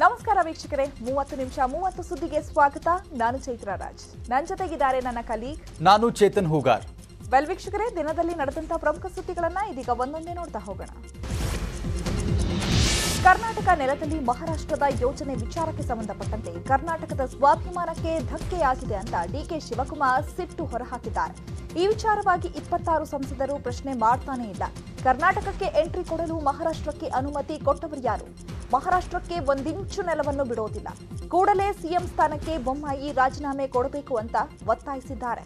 ನಮಸ್ಕಾರ ವೀಕ್ಷಕರೇ ಮೂವತ್ತು ನಿಮಿಷ ಮೂವತ್ತು ಸುದ್ದಿಗೆ ಸ್ವಾಗತ ನಾನು ಚೈತ್ರ ರಾಜ್ ನನ್ನ ಜೊತೆಗಿದ್ದಾರೆ ನನ್ನ ಕಲೀಗ್ ನಾನು ಚೇತನ್ ಹೂಗಾರ್ ವೆಲ್ ವೀಕ್ಷಕರೇ ದಿನದಲ್ಲಿ ನಡೆದಂತಹ ಪ್ರಮುಖ ಸುದ್ದಿಗಳನ್ನ ಇದೀಗ ಒಂದೊಂದೇ ನೋಡ್ತಾ ಹೋಗೋಣ ಕರ್ನಾಟಕ ನೆಲದಲ್ಲಿ ಮಹಾರಾಷ್ಟ್ರದ ಯೋಜನೆ ವಿಚಾರಕ್ಕೆ ಸಂಬಂಧಪಟ್ಟಂತೆ ಕರ್ನಾಟಕದ ಸ್ವಾಭಿಮಾನಕ್ಕೆ ಧಕ್ಕೆಯಾಗಿದೆ ಅಂತ ಡಿಕೆ ಶಿವಕುಮಾರ್ ಸಿಟ್ಟು ಹೊರಹಾಕಿದ್ದಾರೆ ಈ ವಿಚಾರವಾಗಿ ಇಪ್ಪತ್ತಾರು ಸಂಸದರು ಪ್ರಶ್ನೆ ಮಾಡ್ತಾನೇ ಇಲ್ಲ ಕರ್ನಾಟಕಕ್ಕೆ ಎಂಟ್ರಿ ಕೊಡಲು ಮಹಾರಾಷ್ಟ್ರಕ್ಕೆ ಅನುಮತಿ ಕೊಟ್ಟವರು ಯಾರು ಮಹಾರಾಷ್ಟ್ರಕ್ಕೆ ಒಂದಿಂಚು ನೆಲವನ್ನು ಬಿಡೋದಿಲ್ಲ ಕೂಡಲೇ ಸಿಎಂ ಸ್ಥಾನಕ್ಕೆ ಬೊಮ್ಮಾಯಿ ರಾಜೀನಾಮೆ ಕೊಡಬೇಕು ಅಂತ ಒತ್ತಾಯಿಸಿದ್ದಾರೆ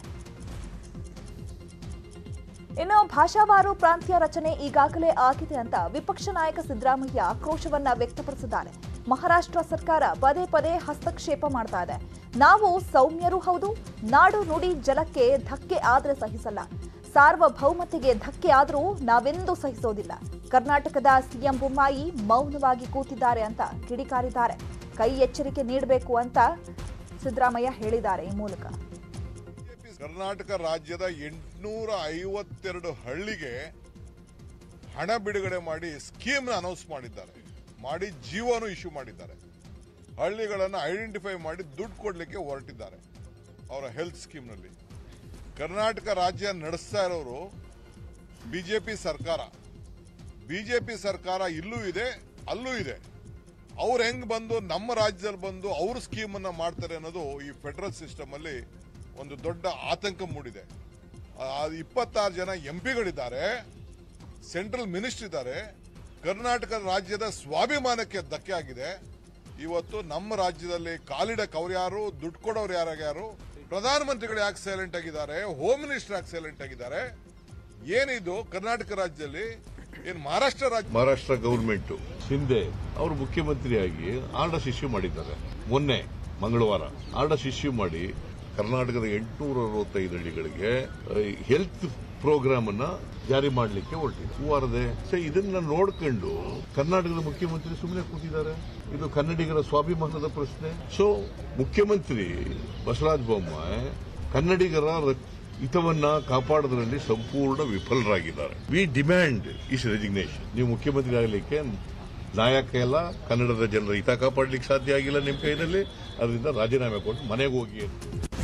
ಇನ್ನು ಭಾಷಾವಾರು ಪ್ರಾಂತ್ಯ ರಚನೆ ಈಗಾಗಲೇ ಆಗಿದೆ ಅಂತ ವಿಪಕ್ಷ ನಾಯಕ ಸಿದ್ದರಾಮಯ್ಯ ಆಕ್ರೋಶವನ್ನ ವ್ಯಕ್ತಪಡಿಸಿದ್ದಾರೆ ಮಹಾರಾಷ್ಟ್ರ ಸರ್ಕಾರ ಪದೇ ಪದೇ ಹಸ್ತಕ್ಷೇಪ ಮಾಡ್ತಾ ಇದೆ ನಾವು ಸೌಮ್ಯರೂ ಹೌದು ನಾಡು ನುಡಿ ಜಲಕ್ಕೆ ಧಕ್ಕೆ ಆದ್ರೆ ಸಹಿಸಲ್ಲ ಸಾರ್ವಭೌಮತೆಗೆ ಧಕ್ಕೆ ಆದರೂ ನಾವೆಂದೂ ಸಹಿಸೋದಿಲ್ಲ ಕರ್ನಾಟಕದ ಸಿಎಂ ಬೊಮ್ಮಾಯಿ ಮೌನವಾಗಿ ಕೂತಿದ್ದಾರೆ ಅಂತ ಕಿಡಿಕಾರಿದ್ದಾರೆ ಕೈ ಎಚ್ಚರಿಕೆ ನೀಡಬೇಕು ಅಂತ ಸಿದ್ದರಾಮಯ್ಯ ಹೇಳಿದ್ದಾರೆ ಈ ಮೂಲಕ ಕರ್ನಾಟಕ ರಾಜ್ಯದ ಎಂಟುನೂರ ಐವತ್ತೆರಡು ಹಳ್ಳಿಗೆ ಹಣ ಬಿಡುಗಡೆ ಮಾಡಿ ಸ್ಕೀಮ್ ಅನೌನ್ಸ್ ಮಾಡಿದ್ದಾರೆ ಮಾಡಿ ಜೀವನು ಇಶ್ಯೂ ಮಾಡಿದ್ದಾರೆ ಹಳ್ಳಿಗಳನ್ನು ಐಡೆಂಟಿಫೈ ಮಾಡಿ ದುಡ್ಡು ಕೊಡಲಿಕ್ಕೆ ಹೊರಟಿದ್ದಾರೆ ಅವರ ಹೆಲ್ತ್ ಸ್ಕೀಮ್ನಲ್ಲಿ ಕರ್ನಾಟಕ ರಾಜ್ಯ ನಡೆಸ್ತಾ ಇರೋರು ಬಿಜೆಪಿ ಸರ್ಕಾರ ಬಿಜೆಪಿ ಸರ್ಕಾರ ಇಲ್ಲೂ ಇದೆ ಅಲ್ಲೂ ಇದೆ ಅವ್ರು ಹೆಂಗ್ ಬಂದು ನಮ್ಮ ರಾಜ್ಯದಲ್ಲಿ ಬಂದು ಅವ್ರ ಸ್ಕೀಮ್ ಅನ್ನ ಮಾಡ್ತಾರೆ ಅನ್ನೋದು ಈ ಫೆಡರಲ್ ಸಿಸ್ಟಮ್ ಅಲ್ಲಿ ಒಂದು ದೊಡ್ಡ ಆತಂಕ ಮೂಡಿದೆ ಆ ಇಪ್ಪತ್ತಾರು ಜನ ಎಂ ಪಿಗಳಿದ್ದಾರೆ ಸೆಂಟ್ರಲ್ ಮಿನಿಸ್ಟರ್ ಇದ್ದಾರೆ ಕರ್ನಾಟಕ ರಾಜ್ಯದ ಸ್ವಾಭಿಮಾನಕ್ಕೆ ಧಕ್ಕೆ ಆಗಿದೆ ಇವತ್ತು ನಮ್ಮ ರಾಜ್ಯದಲ್ಲಿ ಕಾಲಿಡಕ್ಕವ್ರು ಯಾರು ದುಡ್ಡು ಕೊಡೋರು ಯಾರ್ಯಾರು ಪ್ರಧಾನಮಂತ್ರಿಗಳು ಯಾಕೆ ಸೈಲೆಂಟ್ ಆಗಿದ್ದಾರೆ ಹೋಮ್ ಮಿನಿಸ್ಟರ್ ಯಾಕೆ ಸೈಲೆಂಟ್ ಆಗಿದ್ದಾರೆ ಏನಿದು ಕರ್ನಾಟಕ ರಾಜ್ಯದಲ್ಲಿ ಏನ್ ಮಹಾರಾಷ್ಟ್ರ ರಾಜ್ಯ ಮಹಾರಾಷ್ಟ್ರ ಗವರ್ಮೆಂಟ್ ಹಿಂದೆ ಅವರು ಮುಖ್ಯಮಂತ್ರಿಯಾಗಿ ಆರ್ಡರ್ಸ್ ಇಶ್ಯೂ ಮಾಡಿದ್ದಾರೆ ಮೊನ್ನೆ ಮಂಗಳವಾರ ಆರ್ಡರ್ಸ್ ಇಶ್ಯೂ ಮಾಡಿ ಕರ್ನಾಟಕದ ಎಂಟುನೂರ ಅರವತ್ತೈದು ಹಳ್ಳಿಗಳಿಗೆ ಹೆಲ್ತ್ ಪ್ರೋಗ್ರಾಮ್ ಅನ್ನ ಜಾರಿ ಮಾಡಲಿಕ್ಕೆ ಹೊರಟಿದೆ ಹೂವಾರದೆ ಸೊ ಇದನ್ನ ನೋಡ್ಕೊಂಡು ಕರ್ನಾಟಕದ ಮುಖ್ಯಮಂತ್ರಿ ಸುಮ್ಮನೆ ಕೂತಿದ್ದಾರೆ ಇದು ಕನ್ನಡಿಗರ ಸ್ವಾಭಿಮಾನದ ಪ್ರಶ್ನೆ ಸೊ ಮುಖ್ಯಮಂತ್ರಿ ಬಸವರಾಜ ಬೊಮ್ಮಾಯಿ ಕನ್ನಡಿಗರ ರ- ಹಿತವನ್ನ ಕಾಪಾಡೋದ್ರಲ್ಲಿ ಸಂಪೂರ್ಣ ವಿಫಲರಾಗಿದ್ದಾರೆ ವಿ ಡಿಮ್ಯಾಂಡ್ ಇಸ್ ರೆಸಿಗ್ನೇಷನ್ ನೀವು ಮುಖ್ಯಮಂತ್ರಿ ಆಗಲಿಕ್ಕೆ ನಾಯಕ ಎಲ್ಲ ಕನ್ನಡದ ಜನರ ಹಿತ ಕಾಪಾಡಲಿಕ್ಕೆ ಸಾಧ್ಯ ಆಗಿಲ್ಲ ನಿಮ್ಮ ಕೈನಲ್ಲಿ ಅದರಿಂದ ರಾಜೀನಾಮೆ ಕೊಟ್ಟು ಮನೆಗೆ ಹೋಗಿ ಅಂತ.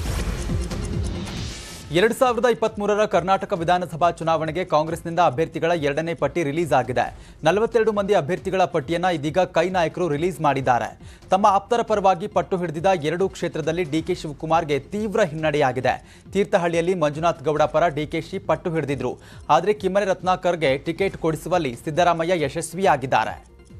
ಎರಡ್ ಸಾವಿರದ ಇಪ್ಪತ್ಮೂರರ ಕರ್ನಾಟಕ ವಿಧಾನಸಭಾ ಚುನಾವಣೆಗೆ ಕಾಂಗ್ರೆಸ್ನಿಂದ ಅಭ್ಯರ್ಥಿಗಳ ಎರಡನೇ ಪಟ್ಟಿ ರಿಲೀಸ್ ಆಗಿದೆ ನಲವತ್ತೆರಡು ಮಂದಿ ಅಭ್ಯರ್ಥಿಗಳ ಪಟ್ಟಿಯನ್ನ ಇದೀಗ ಕೈ ನಾಯಕರು ರಿಲೀಸ್ ಮಾಡಿದ್ದಾರೆ ತಮ್ಮ ಆಪ್ತರ ಪರವಾಗಿ ಪಟ್ಟು ಹಿಡಿದಿದ್ದ ಎರಡೂ ಕ್ಷೇತ್ರದಲ್ಲಿ ಡಿಕೆ ಶಿವಕುಮಾರ್ಗೆ ತೀವ್ರ ಹಿನ್ನಡೆಯಾಗಿದೆ ತೀರ್ಥಹಳ್ಳಿಯಲ್ಲಿ ಮಂಜುನಾಥ್ ಗೌಡ ಪರ ಡಿಕೆಶಿ ಪಟ್ಟು ಹಿಡಿದಿದ್ರು ಆದರೆ ಕಿಮ್ಮನೆ ರತ್ನಾಕರ್ಗೆ ಟಿಕೆಟ್ ಕೊಡಿಸುವಲ್ಲಿ ಸಿದ್ದರಾಮಯ್ಯ ಯಶಸ್ವಿಯಾಗಿದ್ದಾರೆ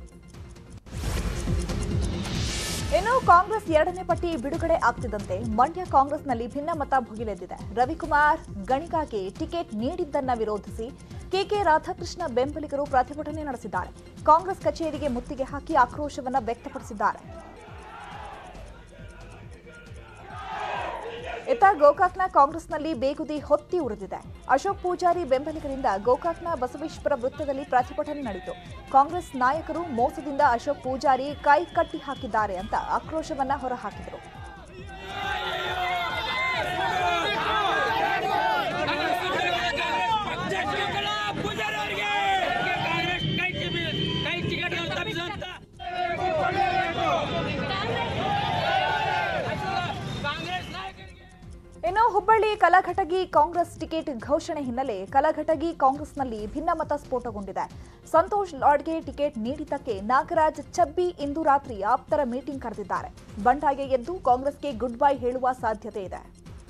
ಇನ್ನು ಕಾಂಗ್ರೆಸ್ ಎರಡನೇ ಪಟ್ಟಿ ಬಿಡುಗಡೆ ಆಗ್ತಿದ್ದಂತೆ ಮಂಡ್ಯ ಕಾಂಗ್ರೆಸ್ನಲ್ಲಿ ಭಿನ್ನಮತ ಭುಗಿಲೆದ್ದಿದೆ ರವಿಕುಮಾರ್ ಗಣಿಗಾಗೆ ಟಿಕೆಟ್ ನೀಡಿದ್ದನ್ನ ವಿರೋಧಿಸಿ ಕೆಕೆ ರಾಧಾಕೃಷ್ಣ ಬೆಂಬಲಿಗರು ಪ್ರತಿಭಟನೆ ನಡೆಸಿದ್ದಾರೆ ಕಾಂಗ್ರೆಸ್ ಕಚೇರಿಗೆ ಮುತ್ತಿಗೆ ಹಾಕಿ ಆಕ್ರೋಶವನ್ನ ವ್ಯಕ್ತಪಡಿಸಿದ್ದಾರೆ ಇತ್ತ ಗೋಕಾಕ್ನ ಕಾಂಗ್ರೆಸ್ನಲ್ಲಿ ಬೇಗುದಿ ಹೊತ್ತಿ ಉರಿದಿದೆ ಅಶೋಕ್ ಪೂಜಾರಿ ಬೆಂಬಲಿಗರಿಂದ ಗೋಕಾಕ್ನ ಬಸವೇಶ್ವರ ವೃತ್ತದಲ್ಲಿ ಪ್ರತಿಭಟನೆ ನಡೆಯಿತು ಕಾಂಗ್ರೆಸ್ ನಾಯಕರು ಮೋಸದಿಂದ ಅಶೋಕ್ ಪೂಜಾರಿ ಕೈ ಕಟ್ಟಿ ಹಾಕಿದ್ದಾರೆ ಅಂತ ಆಕ್ರೋಶವನ್ನ ಹೊರಹಾಕಿದರು ಅಧ್ಯಕ್ಷಗಳ ಪೂಜಾರಿ ಅವರಿಗೆ ಕಾಂಗ್ರೆಸ್ ಕೈ ಕೈ ಟಿಕೆಟ್ ತಪ್ಪಿಸುವಂತ ಕಾಂಗ್ರೆಸ್ ನಾಯಕರಿಗೆ ಇನ್ನು ಹುಬ್ಬಳ್ಳಿ ಕಲಘಟಗಿ ಕಾಂಗ್ರೆಸ್ ಟಿಕೆಟ್ ಘೋಷಣೆ ಹಿನ್ನೆಲೆ ಕಲಘಟಗಿ ಕಾಂಗ್ರೆಸ್ನಲ್ಲಿ ಭಿನ್ನಮತ ಸ್ಫೋಟಗೊಂಡಿದೆ ಸಂತೋಷ್ ಲಾಡ್ಗೆ ಟಿಕೆಟ್ ನೀಡಿದ್ದಕ್ಕೆ ನಾಗರಾಜ್ ಚಬ್ಬಿ ಇಂದು ರಾತ್ರಿ ಆಪ್ತರ ಮೀಟಿಂಗ್ ಕರೆದಿದ್ದಾರೆ ಬಂಡಾಗೆ ಎದ್ದು ಕಾಂಗ್ರೆಸ್ಗೆ ಗುಡ್ ಬೈ ಹೇಳುವ ಸಾಧ್ಯತೆ ಇದೆ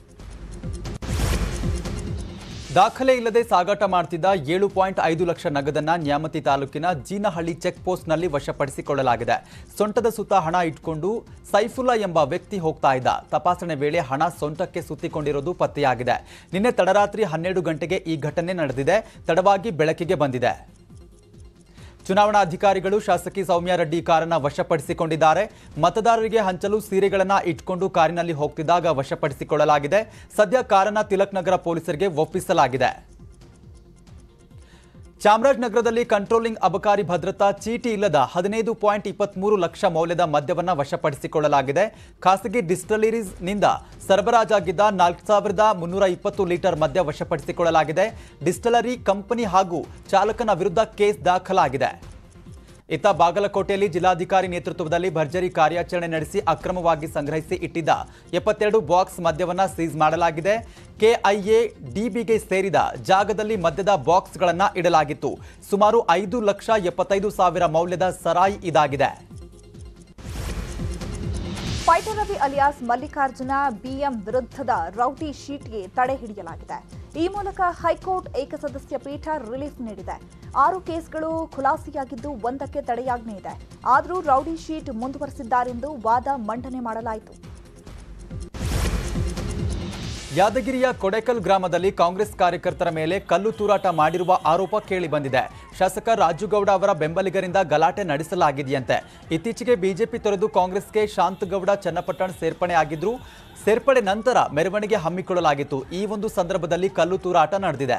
ದಾಖಲೆ ಇಲ್ಲದೆ ಸಾಗಾಟ ಮಾಡ್ತಿದ್ದ ಏಳು ಪಾಯಿಂಟ್ ಐದು ಲಕ್ಷ ನಗದನ್ನ ನ್ಯಾಮತಿ ತಾಲೂಕಿನ ಜೀನಹಳ್ಳಿ ಚೆಕ್ ಪೋಸ್ಟ್ನಲ್ಲಿ ವಶಪಡಿಸಿಕೊಳ್ಳಲಾಗಿದೆ ಸೊಂಟದ ಸುತ್ತ ಹಣ ಇಟ್ಕೊಂಡು ಸೈಫುಲ್ಲಾ ಎಂಬ ವ್ಯಕ್ತಿ ಹೋಗ್ತಾ ಇದ್ದ ತಪಾಸಣೆ ವೇಳೆ ಹಣ ಸೊಂಟಕ್ಕೆ ಸುತ್ತಿಕೊಂಡಿರೋದು ಪತ್ತೆಯಾಗಿದೆ ನಿನ್ನೆ ತಡರಾತ್ರಿ ಹನ್ನೆರಡು ಗಂಟೆಗೆ ಈ ಘಟನೆ ನಡೆದಿದೆ ತಡವಾಗಿ ಬೆಳಕಿಗೆ ಬಂದಿದೆ ಚುನಾವಣಾಧಿಕಾರಿಗಳು ಶಾಸಕಿ ಸೌಮ್ಯ ರೆಡ್ಡಿ ಕಾರನ್ನ ವಶಪಡಿಸಿಕೊಂಡಿದ್ದಾರೆ ಮತದಾರರಿಗೆ ಹಂಚಲು ಸೀರೆಗಳನ್ನ ಇಟ್ಕೊಂಡು ಕಾರಿನಲ್ಲಿ ಹೋಗ್ತಿದ್ದಾಗ ವಶಪಡಿಸಿಕೊಳ್ಳಲಾಗಿದೆ ಸದ್ಯ ಕಾರನ್ನ ತಿಲಕ್ ನಗರ ಪೊಲೀಸರಿಗೆ ಒಪ್ಪಿಸಲಾಗಿದೆ ಚಾಮರಾಜನಗರದಲ್ಲಿ ಕಂಟ್ರೋಲಿಂಗ್ ಅಬಕಾರಿ ಭದ್ರತಾ ಚೀಟಿ ಇಲ್ಲದ ಹದಿನೈದು ಪಾಯಿಂಟ್ ಇಪ್ಪತ್ಮೂರು ಲಕ್ಷ ಮೌಲ್ಯದ ಮದ್ಯವನ್ನ ವಶಪಡಿಸಿಕೊಳ್ಳಲಾಗಿದೆ ಖಾಸಗಿ ಡಿಸ್ಟಲರೀಸ್ನಿಂದ ಸರಬರಾಜಾಗಿದ್ದ ನಾಲ್ಕು ಸಾವಿರದ ಮುನ್ನೂರ ಇಪ್ಪತ್ತು ಲೀಟರ್ ಮದ್ಯ ವಶಪಡಿಸಿಕೊಳ್ಳಲಾಗಿದೆ ಡಿಸ್ಟಲರಿ ಕಂಪನಿ ಹಾಗೂ ಚಾಲಕನ ವಿರುದ್ಧ ಕೇಸ್ ದಾಖಲಾಗಿದೆ ಇತ್ತ ಬಾಗಲಕೋಟೆಯಲ್ಲಿ ಜಿಲ್ಲಾಧಿಕಾರಿ ನೇತೃತ್ವದಲ್ಲಿ ಭರ್ಜರಿ ಕಾರ್ಯಾಚರಣೆ ನಡೆಸಿ ಅಕ್ರಮವಾಗಿ ಸಂಗ್ರಹಿಸಿ ಇಟ್ಟಿದ್ದ ಎಪ್ಪತ್ತೆರಡು ಬಾಕ್ಸ್ ಮದ್ಯವನ್ನ ಸೀಸ್ ಮಾಡಲಾಗಿದೆ ಕೆಐಎ ಡಿಬಿಗೆ ಸೇರಿದ ಜಾಗದಲ್ಲಿ ಮದ್ಯದ ಬಾಕ್ಸ್ಗಳನ್ನ ಇಡಲಾಗಿತ್ತು ಸುಮಾರು ಐದು ಲಕ್ಷ ಎಪ್ಪತ್ತೈದು ಸಾವಿರ ಮೌಲ್ಯದ ಸರಾಯಿ ಇದಾಗಿದೆ fighter Ravi alias Mallikarjuna BM ವಿರುದ್ಧದ ರೌಡಿ ಶೀಟ್ಗೆ ತಡೆ ಹಿಡಿಯಲಾಗಿದೆ ಈ ಮೂಲಕ ಹೈಕೋರ್ಟ್ ಏಕಸದಸ್ಯ ಪೀಠ ರಿಲೀಫ್ ನೀಡಿದೆ ಆರು ಕೇಸ್ಗಳು ಖುಲಾಸೆಯಾಗಿದ್ದು ಒಂದಕ್ಕೆ ತಡೆಯಾಜ್ಞೆ ಇದೆ ಆದರೂ ರೌಡಿ ಶೀಟ್ ಮುಂದುವರೆಸಿದ್ದಾರೆಂದು ವಾದ ಮಂಡನೆ ಮಾಡಲಾಯಿತು ಯಾದಗಿರಿಯ ಕೊಡೆಕಲ್ ಗ್ರಾಮದಲ್ಲಿ ಕಾಂಗ್ರೆಸ್ ಕಾರ್ಯಕರ್ತರ ಮೇಲೆ ಕಲ್ಲು ತೂರಾಟ ಮಾಡಿರುವ ಆರೋಪ ಕೇಳಿಬಂದಿದೆ ಶಾಸಕ ರಾಜುಗೌಡ ಅವರ ಬೆಂಬಲಿಗರಿಂದ ಗಲಾಟೆ ನಡೆಸಲಾಗಿದೆಯಂತೆ ಇತ್ತೀಚೆಗೆ ಬಿಜೆಪಿ ತೊರೆದು ಕಾಂಗ್ರೆಸ್ಗೆ ಶಾಂತಗೌಡ ಚನ್ನಪಟ್ಟಣ ಸೇರ್ಪಡೆ ಆಗಿದ್ರು ಸೇರ್ಪಡೆ ನಂತರ ಮೆರವಣಿಗೆ ಹಮ್ಮಿಕೊಳ್ಳಲಾಗಿತ್ತು ಈ ಒಂದು ಸಂದರ್ಭದಲ್ಲಿ ಕಲ್ಲು ತೂರಾಟ ನಡೆದಿದೆ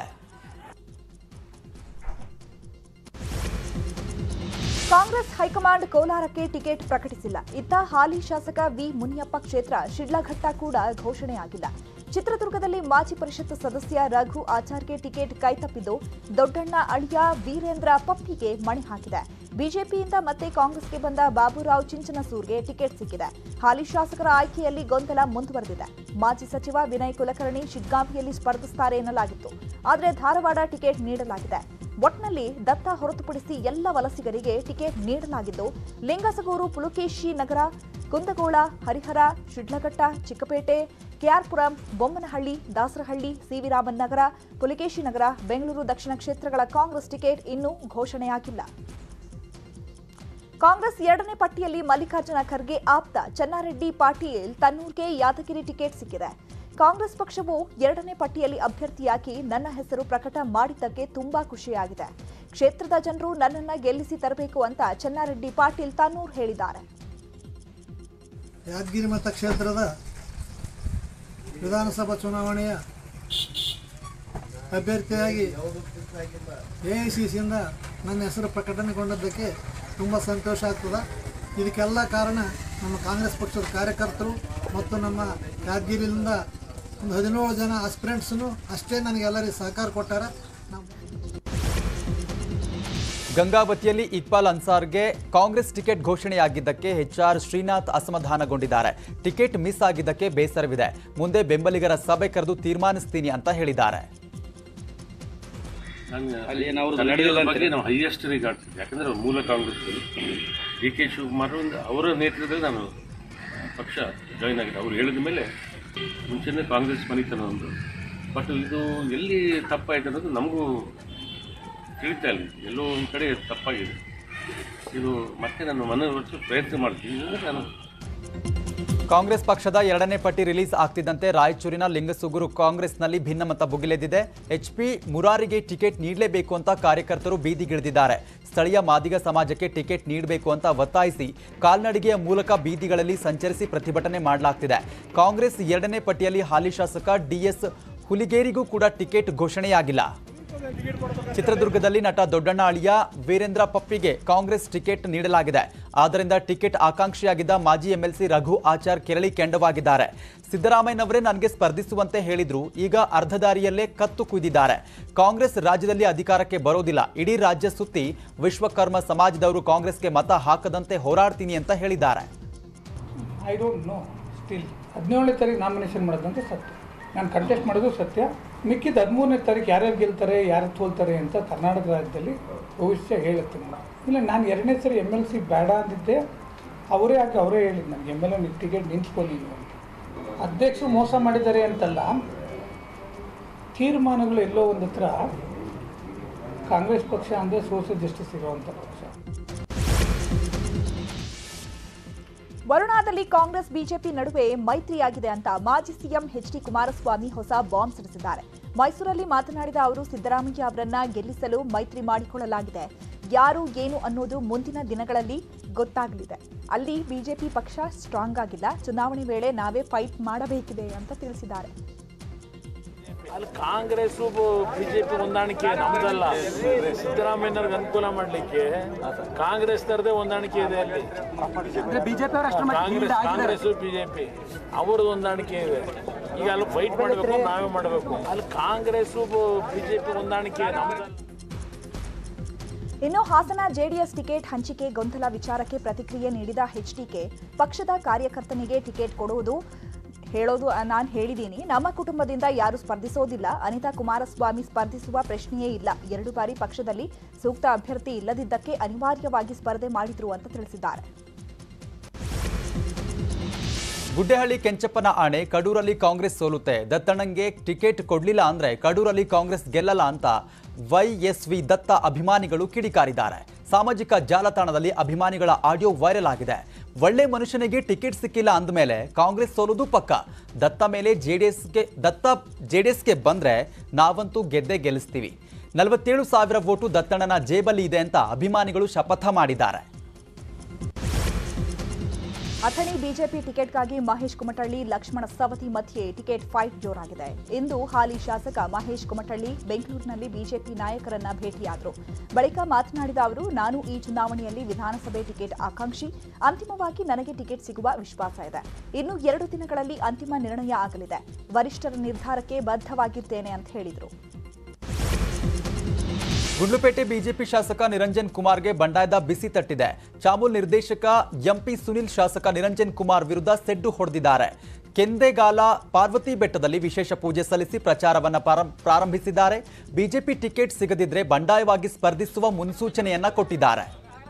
ಕಾಂಗ್ರೆಸ್ ಹೈಕಮಾಂಡ್ ಕೋಲಾರಕ್ಕೆ ಟಿಕೆಟ್ ಪ್ರಕಟಿಸಿಲ್ಲ ಇತ್ತ ಹಾಲಿ ಶಾಸಕ ವಿ ಮುನಿಯಪ್ಪ ಕ್ಷೇತ್ರ ಶಿಡ್ಲಘಟ್ಟ ಕೂಡ ಘೋಷಣೆಯಾಗಿಲ್ಲ ಚಿತ್ರದುರ್ಗದಲ್ಲಿ ಮಾಜಿ ಪರಿಷತ್ ಸದಸ್ಯ ರಘು ಆಚಾರ್ಗೆ ಟಿಕೆಟ್ ಕೈತಪ್ಪಿದ್ದು ದೊಡ್ಡಣ್ಣ ಅಳಿಯ ವೀರೇಂದ್ರ ಪಪ್ಪಿಗೆ ಮಣೆ ಹಾಕಿದೆ ಬಿಜೆಪಿಯಿಂದ ಮತ್ತೆ ಕಾಂಗ್ರೆಸ್ಗೆ ಬಂದ ಬಾಬುರಾವ್ ಚಿಂಚನಸೂರ್ಗೆ ಟಿಕೆಟ್ ಸಿಕ್ಕಿದೆ ಹಾಲಿ ಶಾಸಕರ ಆಯ್ಕೆಯಲ್ಲಿ ಗೊಂದಲ ಮುಂದುವರೆದಿದೆ ಮಾಜಿ ಸಚಿವ ವಿನಯ್ ಕುಲಕರ್ಣಿ ಶಿಗ್ಗಾಂವಿಯಲ್ಲಿ ಸ್ಪರ್ಧಿಸುತ್ತಾರೆ ಎನ್ನಲಾಗಿತ್ತು ಆದರೆ ಧಾರವಾಡ ಟಿಕೆಟ್ ನೀಡಲಾಗಿದೆ ಒಟ್ನಲ್ಲಿ ದತ್ತ ಹೊರತುಪಡಿಸಿ ಎಲ್ಲ ವಲಸಿಗರಿಗೆ ಟಿಕೆಟ್ ನೀಡಲಾಗಿದ್ದು ಲಿಂಗಸಗೂರು ಪುಲಕೇಶಿ ನಗರ ಕುಂದಗೋಳ ಹರಿಹರ ಶಿಡ್ಲಘಟ್ಟ ಚಿಕ್ಕಪೇಟೆ ಕೆಆರ್ಪುರಂ ಬೊಮ್ಮನಹಳ್ಳಿ ದಾಸರಹಳ್ಳಿ ಸಿವಿ ರಾಮನ್ ನಗರ ಪುಲಕೇಶಿ ನಗರ ಬೆಂಗಳೂರು ದಕ್ಷಿಣ ಕ್ಷೇತ್ರಗಳ ಕಾಂಗ್ರೆಸ್ ಟಿಕೆಟ್ ಇನ್ನೂ ಘೋಷಣೆಯಾಗಿಲ್ಲ ಕಾಂಗ್ರೆಸ್ ಎರಡನೇ ಪಟ್ಟಿಯಲ್ಲಿ ಮಲ್ಲಿಕಾರ್ಜುನ ಖರ್ಗೆ ಆಪ್ತ ಚೆನ್ನಾರೆಡ್ಡಿ ಪಾಟೀಲ್ ತನ್ನೂರ್ಗೆ ಯಾದಗಿರಿ ಟಿಕೆಟ್ ಸಿಕ್ಕಿದೆ ಕಾಂಗ್ರೆಸ್ ಪಕ್ಷವು ಎರಡನೇ ಪಟ್ಟಿಯಲ್ಲಿ ಅಭ್ಯರ್ಥಿಯಾಗಿ ನನ್ನ ಹೆಸರು ಪ್ರಕಟ ಮಾಡಿದ್ದಕ್ಕೆ ತುಂಬಾ ಖುಷಿಯಾಗಿದೆ ಕ್ಷೇತ್ರದ ಜನರು ನನ್ನನ್ನ ಗೆಲ್ಲಿಸಿ ತರಬೇಕು ಅಂತ ಚೆನ್ನಾರೆಡ್ಡಿ ಪಾಟೀಲ್ ತನ್ನೂರ್ ಹೇಳಿದ್ದಾರೆ ಯಾದಗಿರಿ ಮತಕ್ಷೇತ್ರದ ವಿಧಾನಸಭಾ ಚುನಾವಣೆಯ ಅಭ್ಯರ್ಥಿಯಾಗಿ ಎ ಐ ಸಿ ಸಿಯಿಂದ ನನ್ನ ಹೆಸರು ಪ್ರಕಟಣೆಗೊಂಡದ್ದಕ್ಕೆ ತುಂಬ ಸಂತೋಷ ಆಗ್ತದೆ ಇದಕ್ಕೆಲ್ಲ ಕಾರಣ ನಮ್ಮ ಕಾಂಗ್ರೆಸ್ ಪಕ್ಷದ ಕಾರ್ಯಕರ್ತರು ಮತ್ತು ನಮ್ಮ ಯಾದಗಿರಿಯಿಂದ ಒಂದು ಹದಿನೇಳು ಜನ ಆಸ್ಪಿರೆಂಟ್ಸ್ನು ಅಷ್ಟೇ ನನಗೆಲ್ಲರಿಗೆ ಸಹಕಾರ ಕೊಟ್ಟಾರ ನಾವು ಗಂಗಾವತಿಯಲ್ಲಿ ಇಕ್ಬಾಲ್ ಅನ್ಸಾರ್ಗೆ ಕಾಂಗ್ರೆಸ್ ಟಿಕೆಟ್ ಘೋಷಣೆಯಾಗಿದ್ದಕ್ಕೆ ಎಚ್ಆರ್ ಶ್ರೀನಾಥ್ ಅಸಮಾಧಾನಗೊಂಡಿದ್ದಾರೆ ಟಿಕೆಟ್ ಮಿಸ್ ಆಗಿದ್ದಕ್ಕೆ ಬೇಸರವಿದೆ ಮುಂದೆ ಬೆಂಬಲಿಗರ ಸಭೆ ಕರೆದು ತೀರ್ಮಾನಿಸ್ತೀನಿ ಅಂತ ಹೇಳಿದ್ದಾರೆ ಕನ್ನಡಿಗರ ಬಗ್ಗೆ ನಾವು ಹೈಯೆಸ್ಟ್ ರಿಗಾರ್ಡ್ ಯಾಕಂದ್ರೆ ಅವ್ರು ಮೂಲ ಕಾಂಗ್ರೆಸ್ ಡಿ ಕೆ ಶಿವಕುಮಾರ್ ಒಂದು ಅವರ ನೇತೃತ್ವದಲ್ಲಿ ನಾನು ಪಕ್ಷ ಜಾಯ್ನ್ ಆಗಿದೆ ಅವ್ರು ಹೇಳಿದ ಮೇಲೆ ಮುಂಚೆನೇ ಕಾಂಗ್ರೆಸ್ ಮನಿತನ ಒಂದು ಬಟ್ ಇದು ಎಲ್ಲಿ ತಪ್ಪಾಯ್ತು ಅನ್ನೋದು ನಮಗೂ ತಿಳಿತಾ ಇಲ್ಲ ಎಲ್ಲೋ ಒಂದು ಕಡೆ ತಪ್ಪಾಗಿದೆ ಇದು ಮತ್ತೆ ನಾನು ಮನವೊಲಿಸೋ ಪ್ರಯತ್ನ ಮಾಡ್ತೀನಿ ಇದಂದ್ರೆ ನಾನು ಕಾಂಗ್ರೆಸ್ ಪಕ್ಷದ ಎರಡನೇ ಪಟ್ಟಿ ರಿಲೀಸ್ ಆಗ್ತಿದ್ದಂತೆ ರಾಯಚೂರಿನ ಲಿಂಗಸುಗೂರು ಕಾಂಗ್ರೆಸ್ನಲ್ಲಿ ಭಿನ್ನಮತ ಭುಗಿಲೆದ್ದಿದೆ ಎಚ್ಪಿ ಮುರಾರಿಗೆ ಟಿಕೆಟ್ ನೀಡಲೇಬೇಕು ಅಂತ ಕಾರ್ಯಕರ್ತರು ಬೀದಿಗಿಳಿದಿದ್ದಾರೆ ಸ್ಥಳೀಯ ಮಾದಿಗ ಸಮಾಜಕ್ಕೆ ಟಿಕೆಟ್ ನೀಡಬೇಕು ಅಂತ ಒತ್ತಾಯಿಸಿ ಕಾಲ್ನಡಿಗೆಯ ಮೂಲಕ ಬೀದಿಗಳಲ್ಲಿ ಸಂಚರಿಸಿ ಪ್ರತಿಭಟನೆ ಮಾಡಲಾಗ್ತಿದೆ ಕಾಂಗ್ರೆಸ್ ಎರಡನೇ ಪಟ್ಟಿಯಲ್ಲಿ ಹಾಲಿ ಶಾಸಕ ಡಿಎಸ್ ಹುಲಿಗೇರಿಗೂ ಕೂಡ ಟಿಕೆಟ್ ಘೋಷಣೆಯಾಗಿಲ್ಲ ಚಿತ್ರದುರ್ಗದಲ್ಲಿ ನಟ ದೊಡ್ಡಣ್ಣ ಅಳಿಯ ವೀರೇಂದ್ರ ಪಪ್ಪಿಗೆ ಕಾಂಗ್ರೆಸ್ ಟಿಕೆಟ್ ನೀಡಲಾಗಿದೆ ಆದ್ದರಿಂದ ಟಿಕೆಟ್ ಆಕಾಂಕ್ಷಿಯಾಗಿದ್ದ ಮಾಜಿ ಎಂಎಲ್ಸಿ ರಘು ಆಚಾರ್ ಕೆರಳಿ ಕೆಂಡವಾಗಿದ್ದಾರೆ ಸಿದ್ದರಾಮಯ್ಯನವರೇ ನನಗೆ ಸ್ಪರ್ಧಿಸುವಂತೆ ಹೇಳಿದ್ರು ಈಗ ಅರ್ಧ ದಾರಿಯಲ್ಲೇ ಕತ್ತು ಕುಯ್ದಿದ್ದಾರೆ ಕಾಂಗ್ರೆಸ್ ರಾಜ್ಯದಲ್ಲಿ ಅಧಿಕಾರಕ್ಕೆ ಬರೋದಿಲ್ಲ ಇಡೀ ರಾಜ್ಯ ಸುತ್ತಿ ವಿಶ್ವಕರ್ಮ ಸಮಾಜದವರು ಕಾಂಗ್ರೆಸ್ಗೆ ಮತ ಹಾಕದಂತೆ ಹೋರಾಡ್ತೀನಿ ಅಂತ ಹೇಳಿದ್ದಾರೆ ಐ ಡೋಂಟ್ ನೋ ಸ್ಟಿಲ್ ಹದಿನೇಳನೇ ತಾರೀಕು ನಾಮಿನೇಷನ್ ಮಾಡೋದಂತ ಸತ್ಯ ನಾನು ಕಂಟೆಸ್ಟ್ ಮಾಡೋದು ಸತ್ಯ ಮಿಕ್ಕಿದ ಹದಿಮೂರನೇ ತಾರೀಕು ಯಾರ್ಯಾರು ಗೆಲ್ತಾರೆ ಯಾರು ಸೋಲ್ತಾರೆ ಅಂತ ಕರ್ನಾಟಕ ರಾಜ್ಯದಲ್ಲಿ ಭವಿಷ್ಯ ಹೇಳುತ್ತೆ ನಾನು ಇಲ್ಲ ನಾನು ಎರಡನೇ ಸರಿ ಎಮ್ ಎಲ್ ಸಿ ಬೇಡ ಅಂದಿದ್ದೆ ಅವರೇ ಆಗಿ ಅವರೇ ಹೇಳಿದ್ದು ನನಗೆ ಎಮ್ ಎಲ್ ಎ ಟಿಕೆಟ್ ನಿಂತ್ಕೊಳ್ಳಿ ನೀವು ಅಂತ ಅಧ್ಯಕ್ಷರು ಮೋಸ ಮಾಡಿದ್ದಾರೆ ಅಂತಲ್ಲ ತೀರ್ಮಾನಗಳು ಎಲ್ಲೋ ಒಂದು ಹತ್ರ ಕಾಂಗ್ರೆಸ್ ಪಕ್ಷ ಅಂದರೆ ಸೋಷಿಯಲ್ ಜಸ್ಟಿಸ್ ಇರುವಂಥ ಪಕ್ಷ ವರುಣಾದಲ್ಲಿ ಕಾಂಗ್ರೆಸ್ ಬಿಜೆಪಿ ನಡುವೆ ಮೈತ್ರಿಯಾಗಿದೆ ಅಂತ ಮಾಜಿ ಸಿಎಂ ಎಚ್ ಡಿ ಕುಮಾರಸ್ವಾಮಿ ಹೊಸ ಬಾಂಬ್ ಸಿಡಿಸಿದ್ದಾರೆ ಮೈಸೂರಲ್ಲಿ ಮಾತನಾಡಿದ ಅವರು ಸಿದ್ದರಾಮಯ್ಯ ಅವರನ್ನ ಗೆಲ್ಲಿಸಲು ಮೈತ್ರಿ ಮಾಡಿಕೊಳ್ಳಲಾಗಿದೆ ಯಾರು ಏನು ಅನ್ನೋದು ಮುಂದಿನ ದಿನಗಳಲ್ಲಿ ಗೊತ್ತಾಗಲಿದೆ ಅಲ್ಲಿ ಬಿಜೆಪಿ ಪಕ್ಷ ಸ್ಟ್ರಾಂಗ್ ಆಗಿಲ್ಲ ಚುನಾವಣೆ ವೇಳೆ ನಾವೇ ಫೈಟ್ ಮಾಡಬೇಕಿದೆ ಅಂತ ತಿಳಿಸಿದ್ದಾರೆ ಅಲ್ಲಿ ಕಾಂಗ್ರೆಸ್ ಬಿಜೆಪಿ ಹೊಂದಾಣಿಕೆ ನಮ್ದಲ್ಲ ಸಿದ್ದರಾಮಯ್ಯನವ್ರಿಗೆ ಅನುಕೂಲ ಮಾಡ್ಲಿಕ್ಕೆ ಕಾಂಗ್ರೆಸ್ನವ್ರದೇ ಹೊಂದಾಣಿಕೆ ಇದೆ ಅಲ್ಲಿ ಕಾಂಗ್ರೆಸ್ ಕಾಂಗ್ರೆಸ್ ಬಿಜೆಪಿ ಅವ್ರದ್ದು ಹೊಂದಾಣಿಕೆ ಇದೆ ಈಗ ಅಲ್ಲಿ ಫೈಟ್ ಮಾಡಬೇಕು ನಾವೇ ಮಾಡಬೇಕು ಅಲ್ಲಿ ಕಾಂಗ್ರೆಸ್ ಬಿಜೆಪಿ ಹೊಂದಾಣಿಕೆ ನಮ್ದಲ್ಲ ಇನ್ನು ಹಾಸನ ಜೆಡಿಎಸ್ ಟಿಕೆಟ್ ಹಂಚಿಕೆ ಗೊಂದಲ ವಿಚಾರಕ್ಕೆ ಪ್ರತಿಕ್ರಿಯೆ ನೀಡಿದ ಎಚ್ಡಿಕೆ ಪಕ್ಷದ ಕಾರ್ಯಕರ್ತನಿಗೆ ಟಿಕೆಟ್ ಕೊಡುವುದು ಹೇಳೋದು ನಾನು ಹೇಳಿದ್ದೀನಿ ನಮ್ಮ ಕುಟುಂಬದಿಂದ ಯಾರು ಸ್ಪರ್ಧಿಸೋದಿಲ್ಲ ಅನಿತಾ ಕುಮಾರಸ್ವಾಮಿ ಸ್ಪರ್ಧಿಸುವ ಪ್ರಶ್ನೆಯೇ ಇಲ್ಲ ಎರಡು ಬಾರಿ ಪಕ್ಷದಲ್ಲಿ ಸೂಕ್ತ ಅಭ್ಯರ್ಥಿ ಇಲ್ಲದಿದ್ದಕ್ಕೆ ಅನಿವಾರ್ಯವಾಗಿ ಸ್ಪರ್ಧೆ ಮಾಡಿದ್ರು ಅಂತ ತಿಳಿಸಿದ್ದಾರೆ ಗುಡ್ಡೆಹಳ್ಳಿ ಕೆಂಚಪ್ಪನ ಆಣೆ ಕಡೂರಲ್ಲಿ ಕಾಂಗ್ರೆಸ್ ಸೋಲುತ್ತೆ ದತ್ತಣ್ಣಂಗೆ ಟಿಕೆಟ್ ಕೊಡ್ಲಿಲ್ಲ ಅಂದ್ರೆ ಕಡೂರಲ್ಲಿ ಕಾಂಗ್ರೆಸ್ ಗೆಲ್ಲಲ್ಲ ಅಂತ ವೈಎಸ್ವಿ ದತ್ತ ಅಭಿಮಾನಿಗಳು ಕಿಡಿಕಾರಿದ್ದಾರೆ ಸಾಮಾಜಿಕ ಜಾಲತಾಣದಲ್ಲಿ ಅಭಿಮಾನಿಗಳ ಆಡಿಯೋ ವೈರಲ್ ಆಗಿದೆ ಒಳ್ಳೆ ಮನುಷ್ಯನಿಗೆ ಟಿಕೆಟ್ ಸಿಕ್ಕಿಲ್ಲ ಅಂದಮೇಲೆ ಕಾಂಗ್ರೆಸ್ ಸೋಲುದು ಪಕ್ಕ ದತ್ತ ಮೇಲೆ ಜೆಡಿಎಸ್ಗೆ ದತ್ತ ಜೆಡಿಎಸ್ಗೆ ಬಂದ್ರೆ ನಾವಂತೂ ಗೆದ್ದೇ ಗೆಲ್ಲಿಸ್ತೀವಿ ನಲವತ್ತೇಳು ಸಾವಿರ ವೋಟು ದತ್ತಣ್ಣನ ಜೇಬಲ್ಲಿ ಇದೆ ಅಂತ ಅಭಿಮಾನಿಗಳು ಶಪಥ ಮಾಡಿದ್ದಾರೆ ಅಥಣಿ ಬಿಜೆಪಿ ಟಿಕೆಟ್ಗಾಗಿ ಮಹೇಶ್ ಕುಮಟಳ್ಳಿ ಲಕ್ಷ್ಮಣ ಸವತಿ ಮಧ್ಯೆ ಟಿಕೆಟ್ ಫೈಟ್ ಜೋರಾಗಿದೆ ಇಂದು ಹಾಲಿ ಶಾಸಕ ಮಹೇಶ್ ಕುಮಟಳ್ಳಿ ಬೆಂಗಳೂರಿನಲ್ಲಿ ಬಿಜೆಪಿ ನಾಯಕರನ್ನ ಭೇಟಿಯಾದರು ಬಳಿಕ ಮಾತನಾಡಿದ ಅವರು ನಾನು ಈ ಚುನಾವಣೆಯಲ್ಲಿ ವಿಧಾನಸಭೆ ಟಿಕೆಟ್ ಆಕಾಂಕ್ಷಿ ಅಂತಿಮವಾಗಿ ನನಗೆ ಟಿಕೆಟ್ ಸಿಗುವ ವಿಶ್ವಾಸ ಇದೆ ಇನ್ನು ಎರಡು ದಿನಗಳಲ್ಲಿ ಅಂತಿಮ ನಿರ್ಣಯ ಆಗಲಿದೆ ವರಿಷ್ಠರ ನಿರ್ಧಾರಕ್ಕೆ ಬದ್ಧವಾಗಿದ್ದೇನೆ ಅಂತ ಹೇಳಿದರು ಗುಂಡ್ಲುಪೇಟೆ ಬಿಜೆಪಿ ಶಾಸಕ ನಿರಂಜನ್ ಕುಮಾರ್ಗೆ ಬಂಡಾಯದ ಬಿಸಿ ತಟ್ಟಿದೆ ಚಾಮೂಲ್ ನಿರ್ದೇಶಕ ಎಂಪಿ ಸುನಿಲ್ ಶಾಸಕ ನಿರಂಜನ್ ಕುಮಾರ್ ವಿರುದ್ಧ ಸೆಡ್ಡು ಹೊಡೆದಿದ್ದಾರೆ ಕೆಂದೇಗಾಲ ಪಾರ್ವತಿ ಬೆಟ್ಟದಲ್ಲಿ ವಿಶೇಷ ಪೂಜೆ ಸಲ್ಲಿಸಿ ಪ್ರಚಾರವನ್ನ ಪ್ರಾರಂ- ಪ್ರಾರಂಭಿಸಿದ್ದಾರೆ ಬಿಜೆಪಿ ಟಿಕೆಟ್ ಸಿಗದಿದ್ರೆ ಬಂಡಾಯವಾಗಿ ಸ್ಪರ್ಧಿಸುವ ಮುನ್ಸೂಚನೆಯನ್ನ ಕೊಟ್ಟಿದ್ದಾರೆ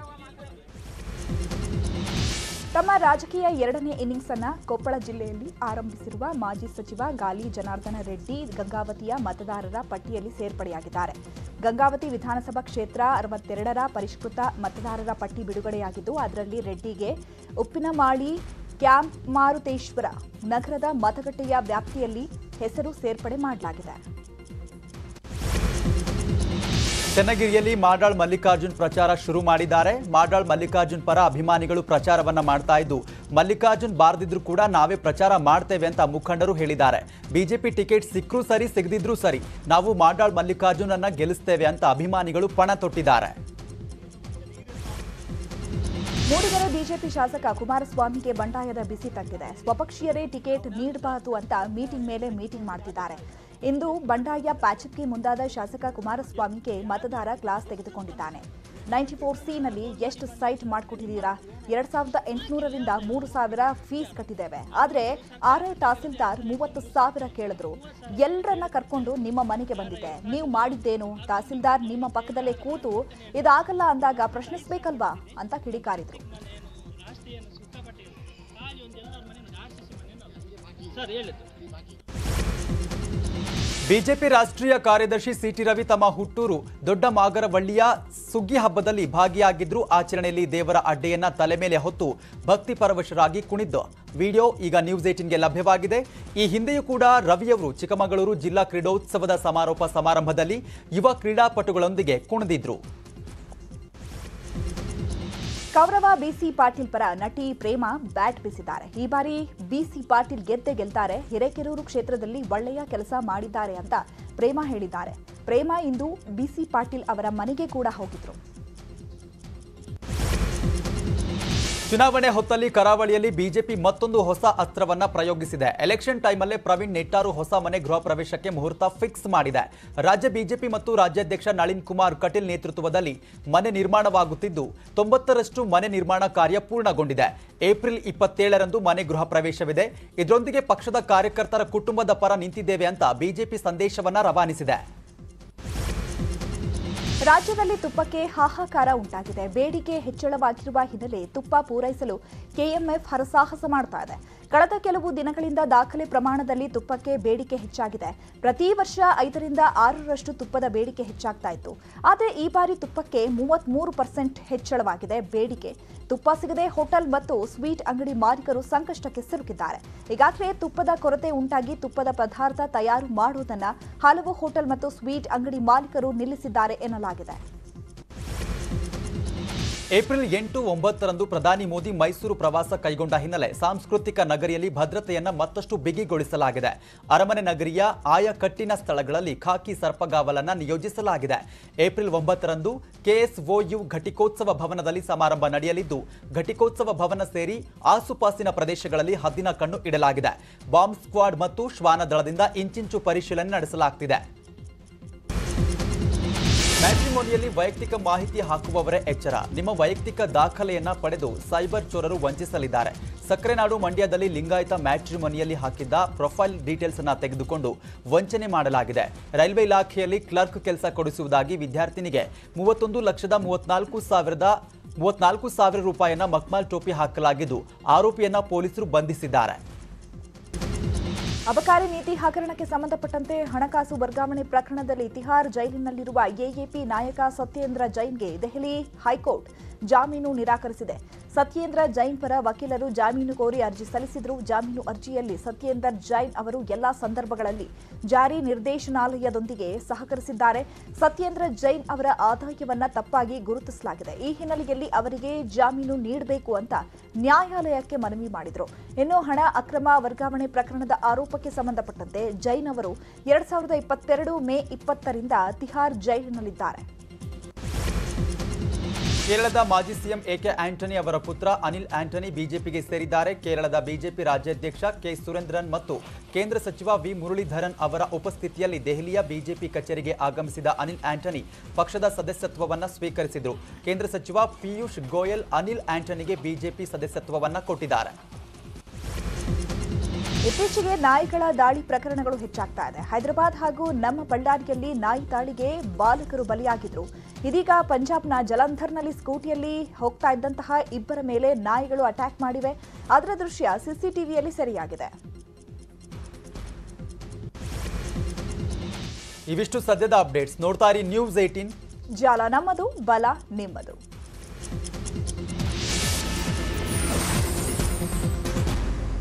ತಮ್ಮ ರಾಜಕೀಯ ಎರಡನೇ ಇನ್ನಿಂಗ್ಸ್ ಅನ್ನ ಕೊಪ್ಪಳ ಜಿಲ್ಲೆಯಲ್ಲಿ ಆರಂಭಿಸಿರುವ ಮಾಜಿ ಸಚಿವ ಗಾಲಿ ಜನಾರ್ದನ ರೆಡ್ಡಿ ಗಂಗಾವತಿಯ ಮತದಾರರ ಪಟ್ಟಿಯಲ್ಲಿ ಸೇರ್ಪಡೆಯಾಗಿದ್ದಾರೆ ಗಂಗಾವತಿ ವಿಧಾನಸಭಾ ಕ್ಷೇತ್ರ ಅರವತ್ತೆರಡರ ಪರಿಷ್ಕೃತ ಮತದಾರರ ಪಟ್ಟಿ ಬಿಡುಗಡೆಯಾಗಿದ್ದು ಅದರಲ್ಲಿ ರೆಡ್ಡಿಗೆ ಉಪ್ಪಿನಮಾಳಿ ಕ್ಯಾಂಪ್ ಮಾರುತೇಶ್ವರ ನಗರದ ಮತಗಟ್ಟೆಯ ವ್ಯಾಪ್ತಿಯಲ್ಲಿ ಹೆಸರು ಸೇರ್ಪಡೆ ಮಾಡಲಾಗಿದೆ ಚನ್ನಗಿರಿಯಲ್ಲಿ ಮಾಡಾಳ್ ಮಲ್ಲಿಕಾರ್ಜುನ್ ಪ್ರಚಾರ ಶುರು ಮಾಡಿದ್ದಾರೆ ಮಾಡಾಳ್ ಮಲ್ಲಿಕಾರ್ಜುನ್ ಪರ ಅಭಿಮಾನಿಗಳು ಪ್ರಚಾರವನ್ನ ಮಾಡ್ತಾ ಇದ್ದು ಮಲ್ಲಿಕಾರ್ಜುನ್ ಬಾರದಿದ್ರು ಕೂಡ ನಾವೇ ಪ್ರಚಾರ ಮಾಡ್ತೇವೆ ಅಂತ ಮುಖಂಡರು ಹೇಳಿದ್ದಾರೆ ಬಿಜೆಪಿ ಟಿಕೆಟ್ ಸಿಕ್ಕರೂ ಸರಿ ಸಿಗದಿದ್ರೂ ಸರಿ ನಾವು ಮಾಡಾಳ್ ಮಲ್ಲಿಕಾರ್ಜುನ್ ಅನ್ನ ಗೆಲ್ಲಿಸ್ತೇವೆ ಅಂತ ಅಭಿಮಾನಿಗಳು ಪಣ ತೊಟ್ಟಿದ್ದಾರೆ ಮೂಡಿಗೆರೆ ಬಿಜೆಪಿ ಶಾಸಕ ಕುಮಾರಸ್ವಾಮಿಗೆ ಬಂಡಾಯದ ಬಿಸಿ ತಟ್ಟಿದೆ ಸ್ವಪಕ್ಷೀಯರೇ ಟಿಕೆಟ್ ನೀಡಬಾರದು ಅಂತ ಮೀಟಿಂಗ್ ಮೇಲೆ ಮೀಟಿಂಗ್ ಮಾಡ್ತಿದ್ದಾರೆ ಇಂದು ಬಂಡಾಯ ಪ್ಯಾಚಪ್ಗೆ ಮುಂದಾದ ಶಾಸಕ ಕುಮಾರಸ್ವಾಮಿಗೆ ಮತದಾರ ಕ್ಲಾಸ್ ತೆಗೆದುಕೊಂಡಿದ್ದಾನೆ ನೈಂಟಿ ಫೋರ್ ಸಿನಲ್ಲಿ ಎಷ್ಟು ಸೈಟ್ ಮಾಡಿಕೊಟ್ಟಿದ್ದೀರಾ ಎರಡ್ ಸಾವಿರದ ಎಂಟುನೂರರಿಂದ ಮೂರು ಸಾವಿರ ಫೀಸ್ ಕಟ್ಟಿದ್ದೇವೆ ಆದರೆ ಆರ್ಐ ತಹಸೀಲ್ದಾರ್ ಮೂವತ್ತು ಸಾವಿರ ಕೇಳಿದ್ರು ಎಲ್ಲರನ್ನ ಕರ್ಕೊಂಡು ನಿಮ್ಮ ಮನೆಗೆ ಬಂದಿದ್ದೆ ನೀವು ಮಾಡಿದ್ದೇನು ತಹಸೀಲ್ದಾರ್ ನಿಮ್ಮ ಪಕ್ಕದಲ್ಲೇ ಕೂತು ಇದಾಗಲ್ಲ ಅಂದಾಗ ಪ್ರಶ್ನಿಸ್ಬೇಕಲ್ವಾ ಅಂತ ಕಿಡಿಕಾರಿದ್ರು ಬಿಜೆಪಿ ರಾಷ್ಟ್ರೀಯ ಕಾರ್ಯದರ್ಶಿ ಸಿಟಿ ರವಿ ತಮ್ಮ ಹುಟ್ಟೂರು ದೊಡ್ಡ ಮಾಗರವಳ್ಳಿಯ ಸುಗ್ಗಿ ಹಬ್ಬದಲ್ಲಿ ಭಾಗಿಯಾಗಿದ್ರು ಆಚರಣೆಯಲ್ಲಿ ದೇವರ ಅಡ್ಡೆಯನ್ನ ತಲೆ ಮೇಲೆ ಹೊತ್ತು ಭಕ್ತಿ ಪರವಶರಾಗಿ ಕುಣಿದ್ದು ವಿಡಿಯೋ ಈಗ ನ್ಯೂಸ್ ಏಟಿನ್ಗೆ ಲಭ್ಯವಾಗಿದೆ ಈ ಹಿಂದೆಯೂ ಕೂಡ ರವಿಯವರು ಚಿಕ್ಕಮಗಳೂರು ಜಿಲ್ಲಾ ಕ್ರೀಡೋತ್ಸವದ ಸಮಾರೋಪ ಸಮಾರಂಭದಲ್ಲಿ ಯುವ ಕ್ರೀಡಾಪಟುಗಳೊಂದಿಗೆ ಕುಣಿದಿದ್ರು ಕೌರವ ಬಿಸಿ ಪಾಟೀಲ್ ಪರ ನಟಿ ಪ್ರೇಮ ಬ್ಯಾಟ್ ಬೀಸಿದ್ದಾರೆ ಈ ಬಾರಿ ಬಿಸಿ ಪಾಟೀಲ್ ಗೆದ್ದೆ ಗೆಲ್ತಾರೆ ಹಿರೇಕೆರೂರು ಕ್ಷೇತ್ರದಲ್ಲಿ ಒಳ್ಳೆಯ ಕೆಲಸ ಮಾಡಿದ್ದಾರೆ ಅಂತ ಪ್ರೇಮ ಹೇಳಿದ್ದಾರೆ ಪ್ರೇಮ ಇಂದು ಬಿಸಿ ಪಾಟೀಲ್ ಅವರ ಮನೆಗೆ ಕೂಡ ಹೋಗಿದ್ರು ಚುನಾವಣೆ ಹೊತ್ತಲ್ಲಿ ಕರಾವಳಿಯಲ್ಲಿ ಬಿಜೆಪಿ ಮತ್ತೊಂದು ಹೊಸ ಅಸ್ತ್ರವನ್ನ ಪ್ರಯೋಗಿಸಿದೆ ಎಲೆಕ್ಷನ್ ಟೈಮಲ್ಲೇ ಪ್ರವೀಣ್ ನೆಟ್ಟಾರು ಹೊಸ ಮನೆ ಗೃಹ ಪ್ರವೇಶಕ್ಕೆ ಮುಹೂರ್ತ ಫಿಕ್ಸ್ ಮಾಡಿದೆ ರಾಜ್ಯ ಬಿಜೆಪಿ ಮತ್ತು ರಾಜ್ಯಾಧ್ಯಕ್ಷ ನಳಿನ್ ಕುಮಾರ್ ಕಟೀಲ್ ನೇತೃತ್ವದಲ್ಲಿ ಮನೆ ನಿರ್ಮಾಣವಾಗುತ್ತಿದ್ದು ತೊಂಬತ್ತರಷ್ಟು ಮನೆ ನಿರ್ಮಾಣ ಕಾರ್ಯ ಪೂರ್ಣಗೊಂಡಿದೆ ಏಪ್ರಿಲ್ ಇಪ್ಪತ್ತೇಳರಂದು ಮನೆ ಗೃಹ ಪ್ರವೇಶವಿದೆ ಇದರೊಂದಿಗೆ ಪಕ್ಷದ ಕಾರ್ಯಕರ್ತರ ಕುಟುಂಬದ ಪರ ನಿಂತಿದ್ದೇವೆ ಅಂತ ಬಿಜೆಪಿ ಸಂದೇಶವನ್ನ ರವಾನಿಸಿದೆ ರಾಜ್ಯದಲ್ಲಿ ತುಪ್ಪಕ್ಕೆ ಹಾಹಾಕಾರ ಉಂಟಾಗಿದೆ ಬೇಡಿಕೆ ಹೆಚ್ಚಳವಾಗಿರುವ ಹಿನ್ನೆಲೆ ತುಪ್ಪ ಪೂರೈಸಲು ಕೆಎಂಎಫ್ ಹರಸಾಹಸ ಮಾಡ್ತಾ ಇದೆ ಕಳೆದ ಕೆಲವು ದಿನಗಳಿಂದ ದಾಖಲೆ ಪ್ರಮಾಣದಲ್ಲಿ ತುಪ್ಪಕ್ಕೆ ಬೇಡಿಕೆ ಹೆಚ್ಚಾಗಿದೆ ಪ್ರತಿ ವರ್ಷ ಐದರಿಂದ ಆರರಷ್ಟು ತುಪ್ಪದ ಬೇಡಿಕೆ ಹೆಚ್ಚಾಗ್ತಾ ಇತ್ತು ಆದರೆ ಈ ಬಾರಿ ತುಪ್ಪಕ್ಕೆ ಮೂವತ್ಮೂರು ಪರ್ಸೆಂಟ್ ಹೆಚ್ಚಳವಾಗಿದೆ ಬೇಡಿಕೆ ತುಪ್ಪ ಸಿಗದೆ ಹೋಟೆಲ್ ಮತ್ತು ಸ್ವೀಟ್ ಅಂಗಡಿ ಮಾಲೀಕರು ಸಂಕಷ್ಟಕ್ಕೆ ಸಿಲುಕಿದ್ದಾರೆ ಈಗಾಗಲೇ ತುಪ್ಪದ ಕೊರತೆ ಉಂಟಾಗಿ ತುಪ್ಪದ ಪದಾರ್ಥ ತಯಾರು ಮಾಡುವುದನ್ನು ಹಲವು ಹೋಟೆಲ್ ಮತ್ತು ಸ್ವೀಟ್ ಅಂಗಡಿ ಮಾಲೀಕರು ನಿಲ್ಲಿಸಿದ್ದಾರೆ ಎನ್ನಲಾಗಿದೆ ಏಪ್ರಿಲ್ ಎಂಟು ಒಂಬತ್ತರಂದು ಪ್ರಧಾನಿ ಮೋದಿ ಮೈಸೂರು ಪ್ರವಾಸ ಕೈಗೊಂಡ ಹಿನ್ನೆಲೆ ಸಾಂಸ್ಕೃತಿಕ ನಗರಿಯಲ್ಲಿ ಭದ್ರತೆಯನ್ನ ಮತ್ತಷ್ಟು ಬಿಗಿಗೊಳಿಸಲಾಗಿದೆ ಅರಮನೆ ನಗರಿಯ ಆಯಾ ಕಟ್ಟಿನ ಸ್ಥಳಗಳಲ್ಲಿ ಖಾಕಿ ಸರ್ಪಗಾವಲನ್ನ ನಿಯೋಜಿಸಲಾಗಿದೆ ಏಪ್ರಿಲ್ ಒಂಬತ್ತರಂದು ಕೆಎಸ್ಒಯು ಘಟಿಕೋತ್ಸವ ಭವನದಲ್ಲಿ ಸಮಾರಂಭ ನಡೆಯಲಿದ್ದು ಘಟಿಕೋತ್ಸವ ಭವನ ಸೇರಿ ಆಸುಪಾಸಿನ ಪ್ರದೇಶಗಳಲ್ಲಿ ಹದ್ದಿನ ಕಣ್ಣು ಇಡಲಾಗಿದೆ ಬಾಂಬ್ ಸ್ಕ್ವಾಡ್ ಮತ್ತು ಶ್ವಾನ ದಳದಿಂದ ಇಂಚಿಂಚು ಪರಿಶೀಲನೆ ನಡೆಸಲಾಗ್ತಿದೆ ಮ್ಯಾಟ್ರಿಮೋನಿಯಲ್ಲಿ ವೈಯಕ್ತಿಕ ಮಾಹಿತಿ ಹಾಕುವವರೇ ಎಚ್ಚರ ನಿಮ್ಮ ವೈಯಕ್ತಿಕ ದಾಖಲೆಯನ್ನ ಪಡೆದು ಸೈಬರ್ ಚೋರರು ವಂಚಿಸಲಿದ್ದಾರೆ ಸಕ್ಕರೆನಾಡು ಮಂಡ್ಯದಲ್ಲಿ ಲಿಂಗಾಯತ ಮ್ಯಾಟ್ರಿಮೋನಿಯಲ್ಲಿ ಹಾಕಿದ್ದ ಪ್ರೊಫೈಲ್ ಡೀಟೇಲ್ಸ್ ಅನ್ನ ತೆಗೆದುಕೊಂಡು ವಂಚನೆ ಮಾಡಲಾಗಿದೆ ರೈಲ್ವೆ ಇಲಾಖೆಯಲ್ಲಿ ಕ್ಲರ್ಕ್ ಕೆಲಸ ಕೊಡಿಸುವುದಾಗಿ ವಿದ್ಯಾರ್ಥಿನಿಗೆ ಮೂವತ್ತೊಂದು ಲಕ್ಷದ ಮೂವತ್ನಾಲ್ಕು ಸಾವಿರದ ಮೂವತ್ನಾಲ್ಕು ಸಾವಿರ ರೂಪಾಯಿಯನ್ನ ಮಕ್ಮಾಲ್ ಟೋಪಿ ಹಾಕಲಾಗಿದ್ದು ಆರೋಪಿಯನ್ನ ಪೊಲೀಸರು ಬಂಧಿಸಿದ್ದಾರೆ ಅಬಕಾರಿ ನೀತಿ ಹಗರಣಕ್ಕೆ ಸಂಬಂಧಪಟ್ಟಂತೆ ಹಣಕಾಸು ವರ್ಗಾವಣೆ ಪ್ರಕರಣದಲ್ಲಿ ತಿಹಾರ್ ಜೈಲಿನಲ್ಲಿರುವ ಎಎಪಿ ನಾಯಕ ಸತ್ಯೇಂದ್ರ ಜೈನ್ಗೆ ದೆಹಲಿ ಹೈಕೋರ್ಟ್ ಜಾಮೀನು ನಿರಾಕರಿಸಿದೆ ಸತ್ಯೇಂದ್ರ ಜೈನ್ ಪರ ವಕೀಲರು ಜಾಮೀನು ಕೋರಿ ಅರ್ಜಿ ಸಲ್ಲಿಸಿದ್ರು ಜಾಮೀನು ಅರ್ಜಿಯಲ್ಲಿ ಸತ್ಯೇಂದರ್ ಜೈನ್ ಅವರು ಎಲ್ಲಾ ಸಂದರ್ಭಗಳಲ್ಲಿ ಜಾರಿ ನಿರ್ದೇಶನಾಲಯದೊಂದಿಗೆ ಸಹಕರಿಸಿದ್ದಾರೆ ಸತ್ಯೇಂದ್ರ ಜೈನ್ ಅವರ ಆದಾಯವನ್ನ ತಪ್ಪಾಗಿ ಗುರುತಿಸಲಾಗಿದೆ ಈ ಹಿನ್ನೆಲೆಯಲ್ಲಿ ಅವರಿಗೆ ಜಾಮೀನು ನೀಡಬೇಕು ಅಂತ ನ್ಯಾಯಾಲಯಕ್ಕೆ ಮನವಿ ಮಾಡಿದ್ರು ಇನ್ನು ಹಣ ಅಕ್ರಮ ವರ್ಗಾವಣೆ ಪ್ರಕರಣದ ಆರೋಪಕ್ಕೆ ಸಂಬಂಧಪಟ್ಟಂತೆ ಜೈನ್ ಅವರು ಎರಡ್ ಸಾವಿರದ ಇಪ್ಪತ್ತೆರಡು ಮೇ ಇಪ್ಪತ್ತರಿಂದ ತಿಹಾರ್ ಜೈಲಿನಲ್ಲಿದ್ದಾರೆ ಕೇರಳದ ಮಾಜಿ ಸಿಎಂ ಎಕೆ ಆಂಟನಿ ಅವರ ಪುತ್ರ ಅನಿಲ್ ಆಂಟನಿ ಬಿಜೆಪಿಗೆ ಸೇರಿದ್ದಾರೆ ಕೇರಳದ ಬಿಜೆಪಿ ರಾಜ್ಯಾಧ್ಯಕ್ಷ ಕೆ ಸುರೇಂದ್ರನ್ ಮತ್ತು ಕೇಂದ್ರ ಸಚಿವ ವಿ ಮುರಳೀಧರನ್ ಅವರ ಉಪಸ್ಥಿತಿಯಲ್ಲಿ ದೆಹಲಿಯ ಬಿಜೆಪಿ ಕಚೇರಿಗೆ ಆಗಮಿಸಿದ ಅನಿಲ್ ಆಂಟನಿ ಪಕ್ಷದ ಸದಸ್ಯತ್ವವನ್ನು ಸ್ವೀಕರಿಸಿದರು ಕೇಂದ್ರ ಸಚಿವ ಪಿಯೂಷ್ ಗೋಯಲ್ ಅನಿಲ್ ಆಂಟನಿಗೆ ಬಿಜೆಪಿ ಸದಸ್ಯತ್ವವನ್ನು ಕೊಟ್ಟಿದ್ದಾರೆ ಇತ್ತೀಚೆಗೆ ನಾಯಿಗಳ ದಾಳಿ ಪ್ರಕರಣಗಳು ಹೆಚ್ಚಾಗ್ತಾ ಇದೆ ಹೈದರಾಬಾದ್ ಹಾಗೂ ನಮ್ಮ ಬಳ್ಳಾರಿಯಲ್ಲಿ ನಾಯಿ ದಾಳಿಗೆ ಬಾಲಕರು ಬಲಿಯಾಗಿದ್ರು ಇದೀಗ ಪಂಜಾಬ್ನ ಜಲಂಧರ್ನಲ್ಲಿ ಸ್ಕೂಟಿಯಲ್ಲಿ ಹೋಗ್ತಾ ಇದ್ದಂತಹ ಇಬ್ಬರ ಮೇಲೆ ನಾಯಿಗಳು ಅಟ್ಯಾಕ್ ಮಾಡಿವೆ ಅದರ ದೃಶ್ಯ ಸಿಸಿಟಿವಿಯಲ್ಲಿ ಸೆರೆಯಾಗಿದೆ ಇವಿಷ್ಟು ಸದ್ಯದ ಅಪ್ಡೇಟ್ಸ್ ನೋಡ್ತಾ ಇರಿ ನ್ಯೂಸ್ ಏಟೀನ್ ಜಾಲ ನಮ್ಮದು ಬಲ ನಿಮ್ಮದು